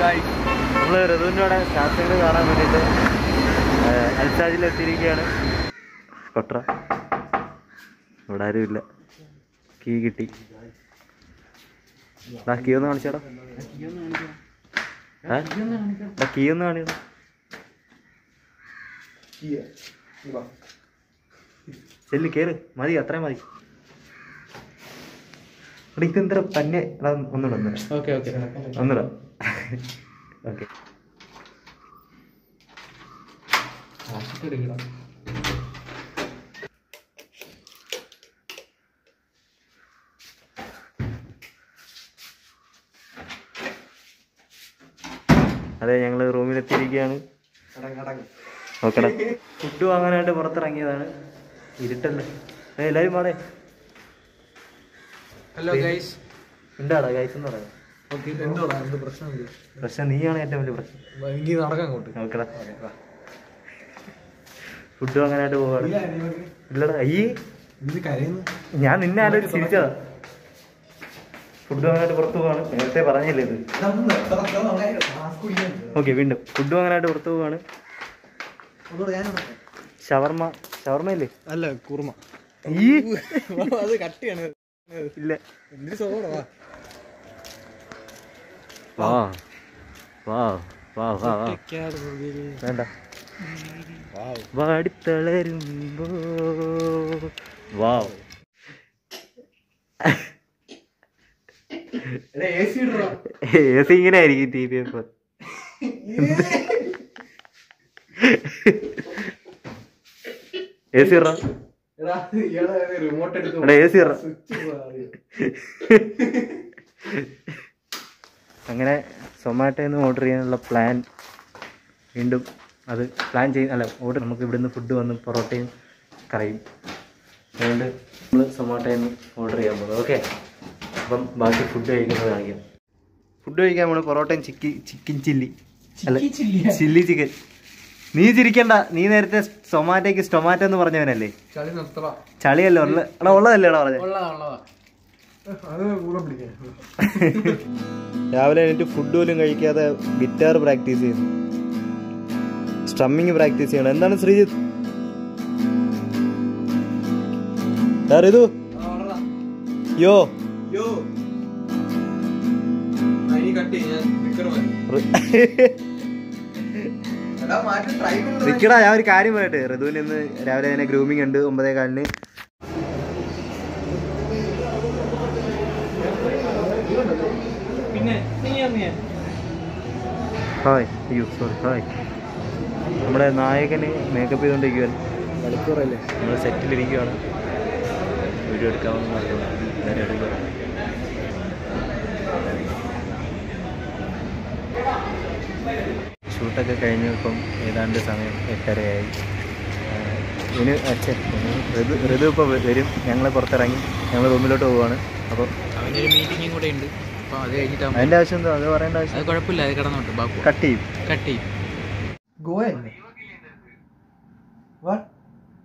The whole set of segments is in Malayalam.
ഗായ്സ് നമ്മൾ ഋതുവിൻ്റെ അവിടെ ശാസ്ത്രങ്ങൾ കാണാൻ വേണ്ടിയിട്ട് അൽസാജിൽ എത്തിയിരിക്കുകയാണ് കൊട്ര ഇവിടെ ആരുമില്ല കീ കിട്ടി ആ കീ ഒന്ന് കാണിച്ചാടാ ഏ കീ ഒന്ന് കാണിക്കണം ചെല്ലി കേറ് മതി അത്രയും മതി എടാ ഇതെന്തര തന്നെ എടാ ഒന്നുകൂടെ ഒന്നുകൂടെ ഓക്കെ ഓക്കെ ഒന്നുകൂടെ ഓക്കെ എടുക്കണം അതെ ഞങ്ങൾ റൂമിലെത്തിയിരിക്കുകയാണ് ഓക്കെടാ ഫുഡ് വാങ്ങാനായിട്ട് പുറത്തിറങ്ങിയതാണ് ഇരുട്ടല്ലേ ഏ എല്ലാവരും പാടേ ഹലോ ഗൈസ് ഉണ്ടാടാ ഗൈസ് എന്ന് പറയാം ഓക്കെ എന്തോടാ എന്ത് പ്രശ്നം എന്ത് പ്രശ്നം നീയാണ് ഏറ്റവും വലിയ പ്രശ്നം എനിക്ക് നടക്കാൻ അങ്ങോട്ട് നോക്കടാ ഫുഡ് വാങ്ങാനായിട്ട് പോവാണ് ഇല്ലടാ അയ്യേ ഇത് കരയുന്നു ഞാൻ നിന്നെ ആലോചിച്ച് ചിരിച്ചതാ ഫുഡ് വാങ്ങാനായിട്ട് പുറത്ത് പോവാണ് നേരത്തെ പറഞ്ഞില്ലേ ഇത് ഓക്കെ വീണ്ടും ഫുഡ് വാങ്ങാനായിട്ട് പുറത്ത് പോവാണ് ഷവർമ ഷവർമ ഇല്ലേ അല്ല കുറുമ ഈ അത് കട്ടിയാണ് ഇല്ല എന്തിന് സോടാ വാ വാ വാ വാ വാ വേണ്ട വാടിത്തളരുമ്പോ വാ എ സി ഇങ്ങനെ ആയിരിക്കും ടി വി ഇപ്പൊ എ സി ഇറ റിമോട്ട് എടുത്ത് എടാ എ സി ഇറ അങ്ങനെ സൊമാറ്റോയിൽ നിന്ന് ഓർഡർ ചെയ്യാനുള്ള പ്ലാൻ വീണ്ടും അത് പ്ലാൻ ചെയ്യ അല്ല ഓർഡർ നമുക്ക് ഇവിടുന്ന് ഫുഡ് വന്ന് പൊറോട്ടയും കറിയും അതുകൊണ്ട് നമ്മൾ സൊമാറ്റോയിൽ നിന്ന് ഓർഡർ ചെയ്യാൻ പോകുന്നത് ഓക്കെ അപ്പം ബാക്കി ഫുഡ് കഴിക്കുന്നത് കാണിക്കാം ഫുഡ് കഴിക്കാൻ നമ്മൾ പൊറോട്ടയും ചിക്കി ചിക്കൻ ചില്ലി അല്ല ചില്ലി ചിക്കൻ നീ ചിരിക്കണ്ട നീ നേരത്തെ സൊമാറ്റോയ്ക്ക് സ്റ്റൊമാറ്റോ എന്ന് പറഞ്ഞവനല്ലേ ചളി നിർത്തറ ചളിയല്ലേ ഉള്ള എടാ ഉള്ളതല്ലേ എടാ പറഞ്ഞത് ഉള്ളതാ ഉള്ളതാ അത് കൂടെ പിടിക്കാൻ രാവിലെ എണീറ്റ് ഫുഡ് പോലും കഴിക്കാതെ ഗിറ്റാർ പ്രാക്ടീസ് ചെയ്യുന്നു സ്ട്രമ്മിങ് പ്രാക്ടീസ് ചെയ്യണം എന്താണ് ശ്രീജിത്ത് ഇത് യോ യോ ഇനി കട്ട് ചെയ്യാൻ നിക്കറ് എടാ മാറ്റി ട്രൈ നിക്കടാ ഞാൻ ഒരു കാര്യം പറയട്ടെ ഋതുവിന് ഇന്ന് രാവിലെ തന്നെ ഗ്രൂമിംഗ് ഉണ്ട് ഒമ്പതേ കാലിന് പിന്നെ നീ നീ ഹായ് അയ്യോ സോറി ഹായ് നമ്മുടെ നായകന് മേക്കപ്പ് ചെയ്തുകൊണ്ടിരിക്കുകയാണ് മണിക്കൂറല്ലേ നമ്മൾ സെറ്റിലിരിക്കുകയാണ് വീഡിയോ എടുക്കാമെന്ന് പറഞ്ഞു എല്ലാവരും എടുക്കുക ഷൂട്ടൊക്കെ കഴിഞ്ഞ് ഇപ്പം ഏതാണ്ട് സമയം എട്ടരയായി ആഹ് ഇനി അച്ഛൻ ഋതു ഋതു ഇപ്പോൾ വരും ഞങ്ങൾ പുറത്തിറങ്ങി ഞങ്ങൾ റൂമിലോട്ട് പോവുകയാണ് അപ്പോൾ അവനൊരു മീറ്റിംഗും കൂടെ ഉണ്ട് അപ്പോൾ അത് കഴിഞ്ഞിട്ട് അതിൻ്റെ ആവശ്യം എന്തോ അത് പറയേണ്ട അത് ആവശ്യം കുഴപ്പമില്ല അത് കിടന്നോട്ട് ബാക്കു കട്ട് ചെയ്യും കട്ട് ചെയ്യും ഗോയല്ലേ What?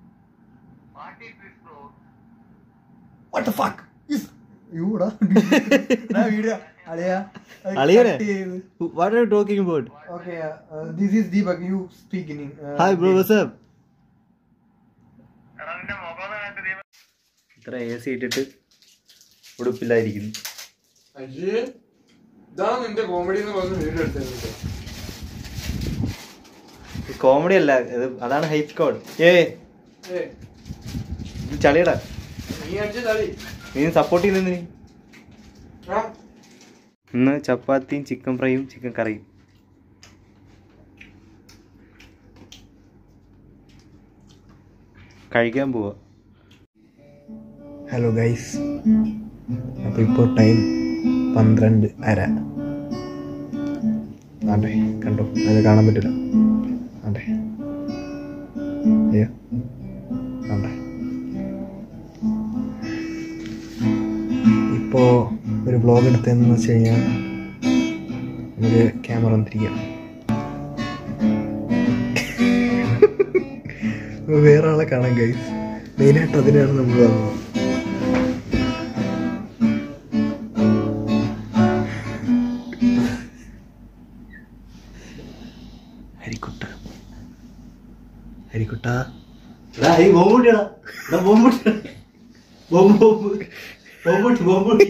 What the fuck? Is you ടാ ഞാൻ വീഡിയോ അളിയാ അളിയനെ? What are you talking about okay this is Deepak you speak in hi bro WhatsApp ഇത്ര എ സി ഇട്ടിട്ട് ഉടുപ്പില്ലായിരിക്കുന്നു ഇതാണ് നിന്റെ കോമഡി എന്ന് പറഞ്ഞ് വീഡിയോ എടുത്തത് കോമഡി അല്ല ഇത് അതാണ് ഹൈറ്റ് കോഡ് ഏ ഇത് ചളിയടാ നീ അടിച്ച തളി നീ സപ്പോർട്ട് ചെയ്യുന്ന നീ ഇന്ന് ചപ്പാത്തിയും ചിക്കൻ ഫ്രൈയും ചിക്കൻ കറിയും കഴിക്കാൻ പോവാ ഹലോ ഗൈസ് അപ്പോൾ ഇപ്പോൾ ടൈം പന്ത്രണ്ട് അര ആണ്ടെ കണ്ടോ അത് കാണാൻ പറ്റില്ല ആണ്ടെ അയ്യോ ആണ്ടെ ഇപ്പോൾ ഒരു വ്ലോഗ് എടുത്തതെന്ന് വെച്ച് കഴിഞ്ഞാൽ നമുക്ക് ക്യാമറ ഒന്നിരിക്കാം വേറെ ആളെ കാണാം ഗൈസ് മെയിനായിട്ട് അതിനാണ് നമ്മൾ വന്നത് ഹരിക്കുട്ടാ എടാ ഹരി ബോംബുട്ടിയടാ എടാ ബോംബുട്ടി ബോംബ് ബോംബ് ബോംബുട്ടി ബോംബുട്ടി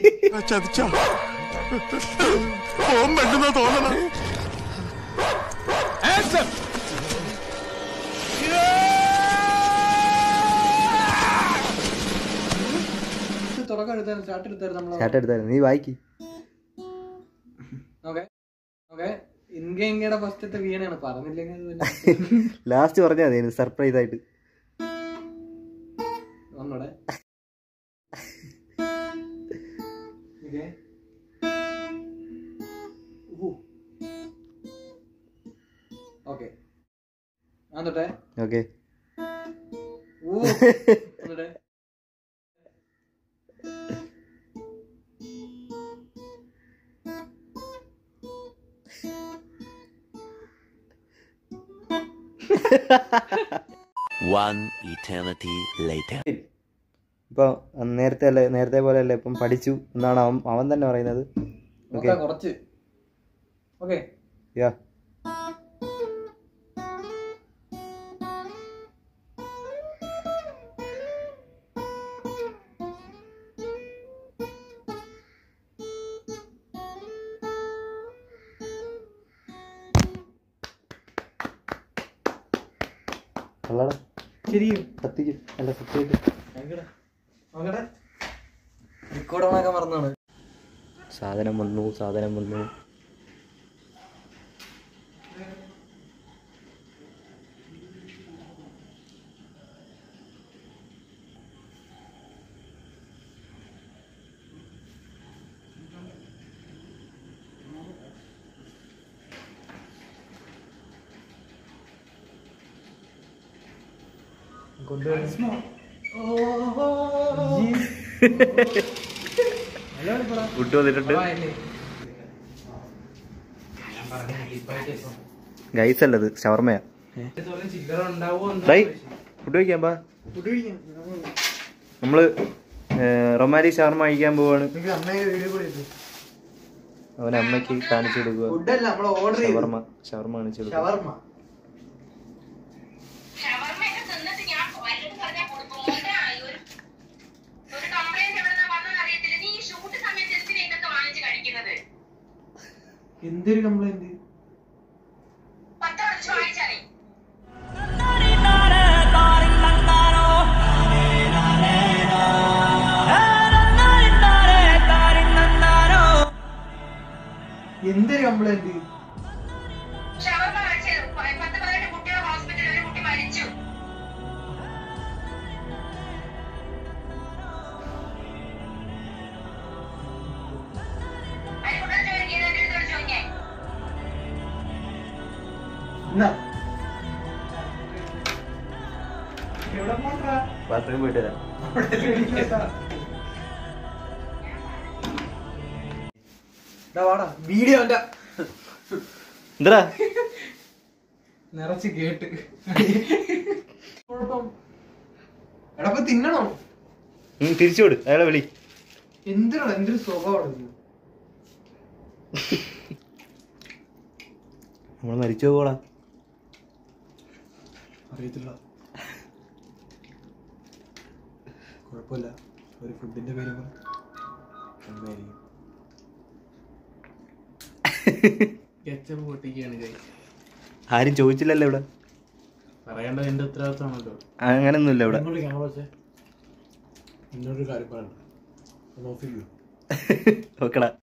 തുടക്കം എടുത്തായിരുന്നു സ്റ്റാർട്ട് എടുത്തായിരുന്നു നമ്മളെ ചേട്ടൻ എടുത്തായിരുന്നു നീ വായിക്ക് ഓക്കെ ഓക്കെ ഇന്ത്യ ഇന്ത്യയുടെ ഫസ്റ്റത്തെ വീണാണ് പറഞ്ഞില്ലെങ്കിൽ അത് പിന്നെ ലാസ്റ്റ് പറഞ്ഞാൽ മതി സർപ്രൈസ് ആയിട്ട് ഒന്നൂടെ ഓക്കെ ഓക്കെ ഞാൻ തൊട്ടെ ഓക്കെ ഊ ഒന്നൂടെ One eternity later. ഇപ്പോൾ നേരത്തെ അല്ലേ നേരത്തെ പോലെ അല്ലേ ഇപ്പം പഠിച്ചു എന്നാണ് അവൻ അവൻ തന്നെ പറയുന്നത് ഓക്കെ നോക്കാം കുറച്ച് ഓക്കെ യാ അല്ലടാ ശരിയും കത്തിക്കും അല്ല സത്യമായിട്ട് നോക്കട്ടെ റെക്കോർഡ് ഓണാക്കാൻ മറന്നാണ് സാധനം വന്നു സാധനം വന്നു ഫുഡ് വന്നിട്ടുണ്ട് ഗൈസ് അല്ലത് ഷവർമയാ ഡൈ ഫുഡ് കഴിക്കാൻ പാ നമ്മള് റൊമാരി ഷവർമ കഴിക്കാൻ പോവാണ് അവൻ അമ്മയ്ക്ക് കാണിച്ചു കൊടുക്കുക ഫുഡല്ല നമ്മൾ ഓർഡർ ചെയ്തു ഷവർമ ഷവർമ കാണിച്ചു കൊടുക്കുക ഷവർമ്മ ഷവർമ്മയൊക്കെ തിന്നിട്ട് ഞാൻ വല്ലതും പറഞ്ഞാ കൊടുക്കും. മോന്റെയായി ഒരു- ഒരു complaint എവിടുന്നാ വന്നതെന്ന് അറിയത്തില്ല. നീ ഈ shoot സമയത്ത് എന്തിനാ ഇതൊക്കെ വാങ്ങിച്ച് കഴിക്കുന്നത്? എന്തൊരു കംപ്ലൈന്റ് പത്രം അടിച്ച് വായിച്ചാ നീ. എന്തൊരു കംപ്ലൈന്റ് ഷവർമ്മ കഴിച്ച് പ- പത്ത് പതിനെട്ട് കുട്ടികൾ ഹോസ്പിറ്റലിൽ ഒരു കുട്ടി മരിച്ചു അരിക്കുട്ടൻ ചോദിക്കുന്നത് എന്റെ അടുത്തോട് ചോദിക്കാൻ എന്നാ ബാത്റൂമിൽ പോയിട്ട് വരാം വാടാ വീഡിയോ എന്റെ എന്താ നിറച്ച് കേട്ട് കുഴപ്പം എടാ ഇപ്പൊ തിന്നണോ തിരിച്ചു വിട് അയാളെ വിളി എന്തിനാണ് എന്തൊരു സ്വഭാവമാണ് ഇത്? നമ്മൾ മരിച്ചു പോടാ അറിയത്തില്ല കുഴപ്പമില്ല ഒരു ഫുഡിന്റെ പേര് പറ. എന്തായിരിക്കും കെച്ചപ്പ് പൊട്ടിക്കുകയാണ് കൈ ആരും ചോദിച്ചില്ലല്ലോ ഇവിടെ പറയേണ്ടത് എന്റെ ഉത്തരവാദിത്തമാണല്ലോ അങ്ങനൊന്നുമില്ല ഇവിടെ ഇങ്ങോട്ട് ക്യാമറ വെച്ചേ എന്നോടൊരു കാര്യം പറയണ്ട ഒന്ന് ഓഫ് ചെയ്യൂ ഓക്കെടാ